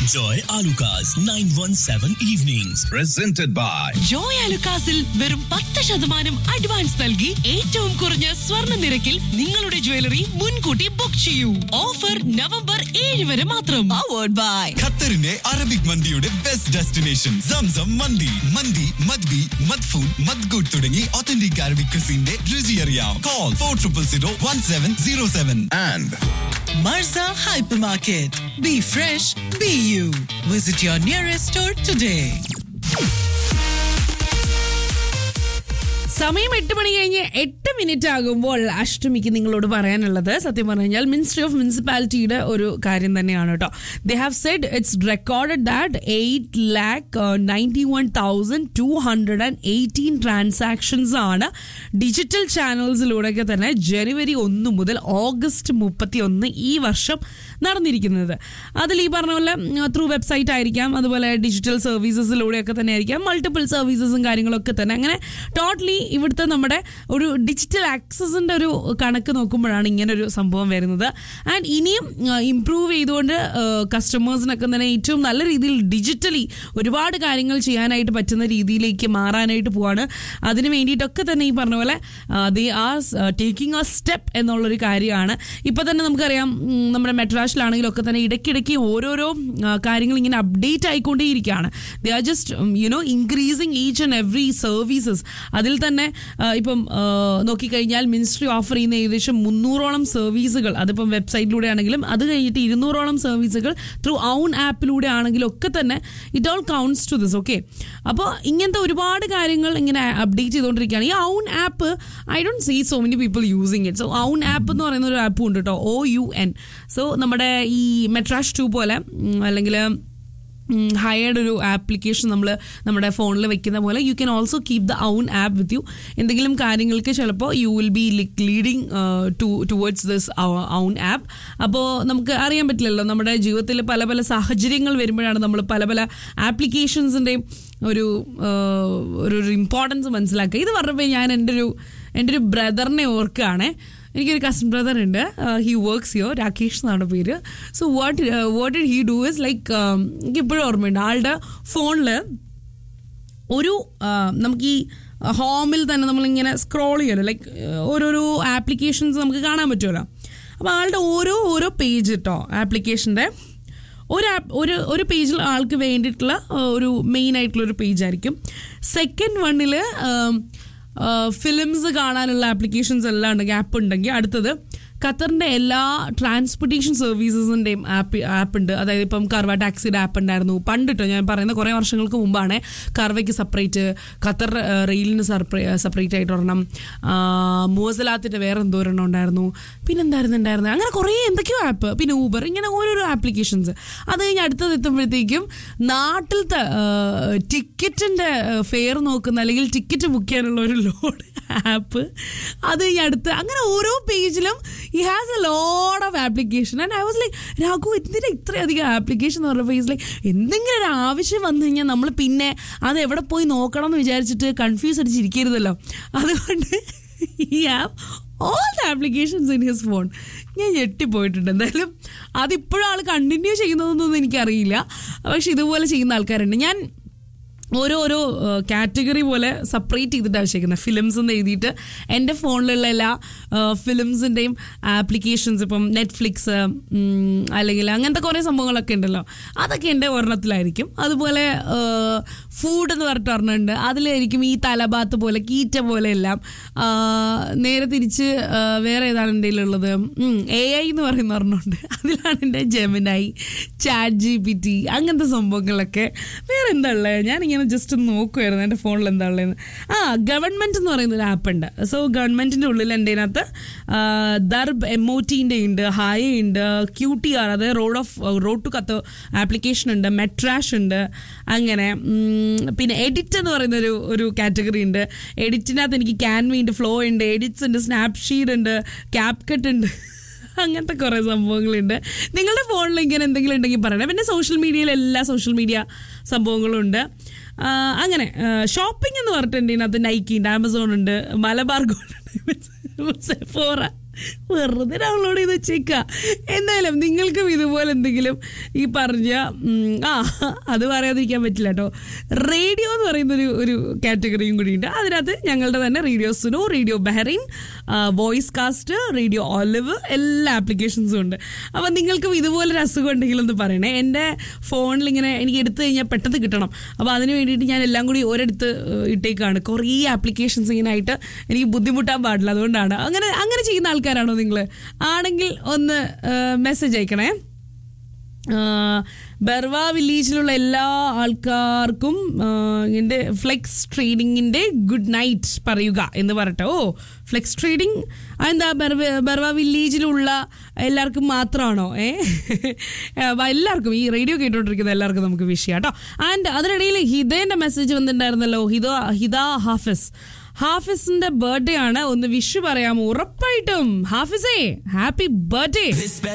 Enjoy Alucard's 917 evenings. Presented by Joy അലുക്കാസിൽ വെറും പത്ത് ശതമാനം അഡ്വാൻസ് നൽകി ഏറ്റവും കുറഞ്ഞ സ്വർണ്ണ നിരക്കിൽ നിങ്ങളുടെ ജ്വല്ലറി മുൻകൂട്ടി ബുക്ക് ചെയ്യൂ ഓഫർ നവംബർ ഏഴ് വരെ മാത്രം പവേർഡ് ബൈ ഖത്തറിന്റെ അറബിക് മന്തിയുടെ ബെസ്റ്റ് ഡെസ്റ്റിനേഷൻ സംസം മന്തി മന്തി മദ്ബി മദ്ഫൂൻ മദ്ഗുഡ് തുടങ്ങി ഒത്തന്റിക് അറബിക് ക്രിസിന്റെ രുചി അറിയാം call four triple zero one seven zero seven and Marza Hypermarket. Be fresh, be you. Visit your nearest store today. സമയം എട്ട് മണി കഴിഞ്ഞ് എട്ട് മിനിറ്റ് ആകുമ്പോൾ അഷ്ടമിക്ക് നിങ്ങളോട് പറയാനുള്ളത് സത്യം പറഞ്ഞു കഴിഞ്ഞാൽ മിനിസ്ട്രി ഓഫ് മുനിസിപ്പാലിറ്റിയുടെ ഒരു കാര്യം തന്നെയാണ് കേട്ടോ they have said it's recorded that eight lakh ninety one thousand two hundred and eighteen transactions ആണ് ഡിജിറ്റൽ ചാനൽസിലൂടെയൊക്കെ തന്നെ ജനുവരി ഒന്ന് മുതൽ ഓഗസ്റ്റ് മുപ്പത്തി ഒന്ന് ഈ വർഷം നടന്നിരിക്കുന്നത് അതിൽ ഈ പറഞ്ഞ പോലെ ത്രൂ വെബ്സൈറ്റ് ആയിരിക്കാം അതുപോലെ ഡിജിറ്റൽ സർവീസസിലൂടെയൊക്കെ തന്നെ ആയിരിക്കാം മൾട്ടിപ്പിൾ സർവീസസും കാര്യങ്ങളൊക്കെ തന്നെ അങ്ങനെ ടോട്ടലി ഇവിടുത്തെ നമ്മുടെ ഒരു ഡിജിറ്റൽ ആക്സസിൻ്റെ ഒരു കണക്ക് നോക്കുമ്പോഴാണ് ഇങ്ങനെ ഒരു സംഭവം വരുന്നത് ആൻഡ് ഇനിയും ഇമ്പ്രൂവ് ചെയ്തുകൊണ്ട് കസ്റ്റമേഴ്സിനൊക്കെ തന്നെ ഏറ്റവും നല്ല രീതിയിൽ ഡിജിറ്റലി ഒരുപാട് കാര്യങ്ങൾ ചെയ്യാനായിട്ട് പറ്റുന്ന രീതിയിലേക്ക് മാറാനായിട്ട് പോവാണ് അതിന് വേണ്ടിയിട്ടൊക്കെ തന്നെ ഈ പറഞ്ഞ പോലെ they are taking a step എന്നുള്ളൊരു കാര്യമാണ് ഇപ്പം തന്നെ നമുക്കറിയാം ഉം, നമ്മുടെ മെട്രാഷിലാണെങ്കിലും ഒക്കെ തന്നെ ഇടയ്ക്കിടയ്ക്ക് ഓരോരോ ആ, കാര്യങ്ങൾ ഇങ്ങനെ അപ്ഡേറ്റ് ആയിക്കൊണ്ടേയിരിക്കുകയാണ് they are just you know increasing each and every services അതിൽ തന്നെ ആ, ഇപ്പം ആ, നോക്കിക്കഴിഞ്ഞാൽ മിനിസ്ട്രി ഓഫർ ചെയ്യുന്ന ഏകദേശം മുന്നൂറോളം സർവീസുകൾ അതിപ്പം വെബ്സൈറ്റിലൂടെ ആണെങ്കിലും അത് കഴിഞ്ഞിട്ട് ഇരുന്നൂറോളം സർവീസുകൾ ത്രൂ ഔൺ ആപ്പിലൂടെ ആണെങ്കിലും ഒക്കെ തന്നെ it all counts to this okay അപ്പോൾ ഇങ്ങനത്തെ ഒരുപാട് കാര്യങ്ങൾ ഇങ്ങനെ അപ്ഡേറ്റ് ചെയ്തുകൊണ്ടിരിക്കുകയാണ് ഈ Awn app I don't see so many people using it so Awn app എന്ന് പറയുന്ന ഒരു ആപ്പും ഉണ്ട് കേട്ടോ ഒ യു എൻ സോ നമ്മുടെ ഈ മെട്രാഷ് ടു പോലെ ഉം, അല്ലെങ്കിൽ ഹയർഡ് ഒരു ആപ്ലിക്കേഷൻ നമ്മൾ നമ്മുടെ ഫോണിൽ വെക്കുന്ന പോലെ you can also keep the Awn app with you എന്തെങ്കിലും കാര്യങ്ങൾക്ക് ചിലപ്പോൾ you will be leading to towards this Awn app അപ്പോൾ നമുക്ക് അറിയാൻ പറ്റില്ലല്ലോ നമ്മുടെ ജീവിതത്തിൽ പല പല സാഹചര്യങ്ങൾ വരുമ്പോഴാണ് നമ്മൾ പല പല ആപ്ലിക്കേഷൻസിൻ്റെയും ഒരു ആ, ഒരു ഒരു ഇമ്പോർട്ടൻസ് മനസ്സിലാക്കുക ഇത് പറഞ്ഞപ്പോൾ ഞാൻ എൻ്റെ ഒരു എൻ്റെ ഒരു ബ്രദറിനെ ഓർക്കുകയാണേ എനിക്കൊരു കസിൻ ബ്രദർ ഉണ്ട് ഹി വർക്ക്സ് യോ രാകേഷ് എന്നാണ് പേര് so what what did he do is like എനിക്ക് ഇപ്പോഴും ഓർമ്മയുണ്ട് ആളുടെ ഫോണിൽ ഒരു ആ, നമുക്ക് ഈ ഹോമിൽ തന്നെ നമ്മളിങ്ങനെ സ്ക്രോൾ ചെയ്യുമല്ലോ ലൈക്ക് ഓരോരോ ആപ്ലിക്കേഷൻസ് നമുക്ക് കാണാൻ പറ്റുമല്ലോ അപ്പോൾ ആളുടെ ഓരോ ഓരോ പേജ് കേട്ടോ ആപ്ലിക്കേഷൻ്റെ ഒരു ആപ്പ് ഒരു ഒരു പേജിൽ ആൾക്ക് വേണ്ടിയിട്ടുള്ള ആ, ഒരു മെയിൻ ആയിട്ടുള്ള ഒരു പേജ് ആയിരിക്കും സെക്കൻഡ് വണ്ണിൽ ഫിലിംസ് കാണാനുള്ള ആപ്ലിക്കേഷൻസ് എല്ലാം ഉണ്ടെങ്കിൽ ആപ്പ് ഉണ്ടെങ്കിൽ അടുത്തത് ഖത്തറിൻ്റെ എല്ലാ ട്രാൻസ്പോർട്ടേഷൻ സർവീസസിൻ്റെയും ആപ്പ് ആപ്പ് ഉണ്ട് അതായത് ഇപ്പം കർവ ടാക്സിയുടെ ആപ്പ് ഉണ്ടായിരുന്നു പണ്ട് കേട്ടോ ഞാൻ പറയുന്ന കുറേ വർഷങ്ങൾക്ക് മുമ്പാണ് കർവയ്ക്ക് സെപ്പറേറ്റ് ഖത്തർ ആ, റെയിലിന് സെപ്പറേറ്റ് ആയിട്ട് ഒരെണ്ണം ആ, മൂസലാത്തിൻ്റെ വേറെ എന്തോ ഒരെണ്ണം ഉണ്ടായിരുന്നു പിന്നെ എന്തായിരുന്നു ഉണ്ടായിരുന്നത് അങ്ങനെ കുറേ എന്തൊക്കെയോ ആപ്പ് പിന്നെ ഊബർ ഇങ്ങനെ ഓരോരോ ആപ്ലിക്കേഷൻസ് അത് കഴിഞ്ഞ് അടുത്തത് എത്തുമ്പോഴത്തേക്കും നാട്ടിലത്തെ ടിക്കറ്റിൻ്റെ ഫെയർ നോക്കുന്ന അല്ലെങ്കിൽ ടിക്കറ്റ് ബുക്ക് ചെയ്യാനുള്ള ഒരു ലോഡ് ആപ്പ് അത് ഈ അടുത്ത് അങ്ങനെ ഓരോ പേജിലും he has a load of application and I was like Raghu എന്തിനാ ഇത്രയധികം ആപ്ലിക്കേഷൻ എന്ന് പറഞ്ഞപ്പോൾ ഈസ് ലൈക്ക് എന്തെങ്കിലും ഒരു ആവശ്യം വന്നു കഴിഞ്ഞാൽ നമ്മൾ പിന്നെ അത് എവിടെ പോയി നോക്കണം എന്ന് വിചാരിച്ചിട്ട് കൺഫ്യൂസ് അടിച്ചിരിക്കരുതല്ലോ അതുകൊണ്ട് ഈ app all the applications in his phone ഞാൻ ഞെട്ടിപ്പോയിട്ടുണ്ട് എന്തായാലും അതിപ്പോഴും ആൾ കണ്ടിന്യൂ ചെയ്യുന്നതെന്നൊന്നും എനിക്കറിയില്ല പക്ഷെ ഇതുപോലെ ചെയ്യുന്ന ആൾക്കാരുണ്ട് ഞാൻ ഓരോരോ കാറ്റഗറി പോലെ സെപ്പറേറ്റ് ചെയ്തിട്ടാണ് വെച്ചേക്കുന്നത് ഫിലിംസ് എന്ന് എഴുതിയിട്ട് എൻ്റെ ഫോണിലുള്ള എല്ലാ ഫിലിംസിൻ്റെയും ആപ്ലിക്കേഷൻസ് ഇപ്പം നെറ്റ്ഫ്ലിക്സ് അല്ലെങ്കിൽ അങ്ങനത്തെ കുറേ സംഭവങ്ങളൊക്കെ ഉണ്ടല്ലോ അതൊക്കെ എൻ്റെ ഒരെണ്ണത്തിലായിരിക്കും അതുപോലെ ഫുഡ് എന്ന് പറഞ്ഞിട്ട് ഒരെണ്ണമുണ്ട് അതിലായിരിക്കും ഈ തലഭാത്ത് പോലെ കീറ്റ പോലെ എല്ലാം ആ, നേരെ തിരിച്ച് ആ, വേറെ ഏതാണ് എൻ്റെ ഉള്ളത് എ ഐ എന്ന് പറയുന്ന ഒരെണ്ണമുണ്ട് അതിലാണ് എൻ്റെ Gemini AI chat G P T അങ്ങനത്തെ സംഭവങ്ങളൊക്കെ വേറെ എന്താ ഉള്ളത് ഞാനിങ്ങനെ ജസ്റ്റ് ഒന്ന് നോക്കുമായിരുന്നു എൻ്റെ ഫോണിൽ എന്താ ഉള്ളതെന്ന് ആ ഗവൺമെൻറ് എന്ന് പറയുന്ന ഒരു ആപ്പ് ഉണ്ട് സോ ഗവൺമെൻറ്റിൻ്റെ ഉള്ളിൽ എൻ്റെ അതിനകത്ത് ആ, ദർബ് എം ഒ ടീൻ്റെ ഉണ്ട് ഹായ ഉണ്ട് ക്യൂ ടി ആർ അതായത് റോഡ് ഓഫ് റോഡ് ടു കത്ത് ആപ്ലിക്കേഷൻ ഉണ്ട് മെട്രാഷ് ഉണ്ട് അങ്ങനെ ഉം, പിന്നെ എഡിറ്റ് എന്ന് പറയുന്ന ഒരു ഒരു കാറ്റഗറി ഉണ്ട് എഡിറ്റിനകത്ത് എനിക്ക് ക്യാൻവി ഉണ്ട് ഫ്ലോ ഉണ്ട് എഡിറ്റ്സ് ഉണ്ട് സ്നാപ്ഷീറ്റ് ഉണ്ട് ക്യാപ് കട്ട് ഉണ്ട് അങ്ങനത്തെ കുറേ സംഭവങ്ങളുണ്ട് നിങ്ങളുടെ ഫോണിൽ ഇങ്ങനെ എന്തെങ്കിലും ഉണ്ടെങ്കിൽ പറയണേ പിന്നെ സോഷ്യൽ മീഡിയയിൽ എല്ലാ സോഷ്യൽ മീഡിയ സംഭവങ്ങളും ഉണ്ട് ആ, അങ്ങനെ ഷോപ്പിംഗ് എന്ന് പറഞ്ഞിട്ടുണ്ട് ഇതിനകത്ത് നൈക്കി ഉണ്ട് ആമസോൺ ഉണ്ട് മലബാർ ഗോൾഡ് ഉണ്ട് സെഫോറ വെറുതെ ഡൗൺലോഡ് ചെയ്ത് വെച്ചേക്കുക എന്തായാലും നിങ്ങൾക്കും ഇതുപോലെ എന്തെങ്കിലും ഈ പറഞ്ഞ ഉം, ആ അത് പറയാതിരിക്കാൻ പറ്റില്ല കേട്ടോ റേഡിയോ എന്ന് പറയുന്ന ഒരു ഒരു കാറ്റഗറിയും കൂടിയുണ്ട് അതിനകത്ത് ഞങ്ങളുടെ തന്നെ radio Suno radio Bahrain voice cast radio Olive എല്ലാ ആപ്ലിക്കേഷൻസും ഉണ്ട് അപ്പം നിങ്ങൾക്കും ഇതുപോലൊരു അസുഖം ഉണ്ടെങ്കിൽ ഒന്ന് പറയണേ എൻ്റെ ഫോണിൽ ഇങ്ങനെ എനിക്ക് എടുത്തു കഴിഞ്ഞാൽ പെട്ടെന്ന് കിട്ടണം അപ്പോൾ അതിന് വേണ്ടിയിട്ട് ഞാൻ എല്ലാം കൂടി ഒരിടത്ത് ഏഹ്, ഇട്ടേക്കാണ് കുറേ ആപ്ലിക്കേഷൻസ് ഇങ്ങനെ ആയിട്ട് എനിക്ക് ബുദ്ധിമുട്ടാൻ പാടില്ല അതുകൊണ്ടാണ് അങ്ങനെ അങ്ങനെ ചെയ്യുന്ന ആൾക്കാരാണോ നിങ്ങൾ ആണെങ്കിൽ ഒന്ന് മെസ്സേജ് അയക്കണേ ആഹ് ബർവ വില്ലേജിലുള്ള എല്ലാ ആൾക്കാർക്കും എൻ്റെ ഫ്ലെക്സ് ട്രേഡിങ്ങിൻ്റെ ഗുഡ് നൈറ്റ് പറയുക എന്ന് പറയട്ടെ ഓ ഫ്ലെക്സ് ട്രേഡിങ് അതെന്താ ബർവ ബർവ വില്ലേജിലുള്ള എല്ലാവർക്കും മാത്രമാണോ ഏ അപ്പൊ എല്ലാവർക്കും ഈ റേഡിയോ കേട്ടോണ്ടിരിക്കുന്ന എല്ലാവർക്കും നമുക്ക് വിഷയം കേട്ടോ ആൻഡ് അതിനിടയിൽ ഹിതേൻ്റെ മെസ്സേജ് വന്നിട്ടുണ്ടായിരുന്നല്ലോ ഹിത ഹിത ഹാഫിസ് ഹാഫിസിന്റെ ബർത്ത്ഡേ ആണ് ഒന്ന് വിഷു പറയാമോ ഉറപ്പായിട്ടും ഹാഫിസേ ഹാപ്പി ബർത്ത്ഡേ This